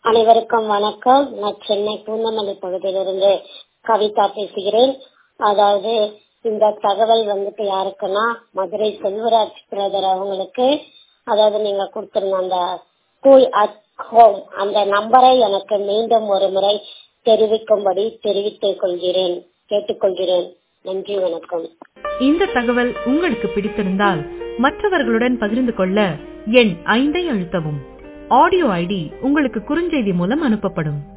அனைவருக்கும் வணக்கம் நான் சென்னை பூந்தமல்லி பகுதியிலிருந்து கவிதா பேசுகிறேன் அதாவது இந்த தகவல் வந்துட்டு யாருக்குன்னா மதுரை செல்வராஜ் பிரதர் அவங்களுக்கு அதாவது நீங்க கொடுத்திருந்த அந்த ஸ்கூல் அட் ஹோம் அந்த நம்பரை எனக்கு மீண்டும் ஒரு முறை தெரிவிக்கும்படி தெரிவித்துக் கொள்கிறேன் கேட்டுக்கொள்கிறேன் நன்றி வணக்கம் இந்த தகவல் உங்களுக்கு பிடித்திருந்தால் மற்றவர்களுடன் பகிர்ந்து கொள்ள எண் ஐந்தை அழுத்தவும் ஆடியோ ஐடி உங்களுக்கு குறுஞ்செய்தி மூலம் அனுப்பப்படும்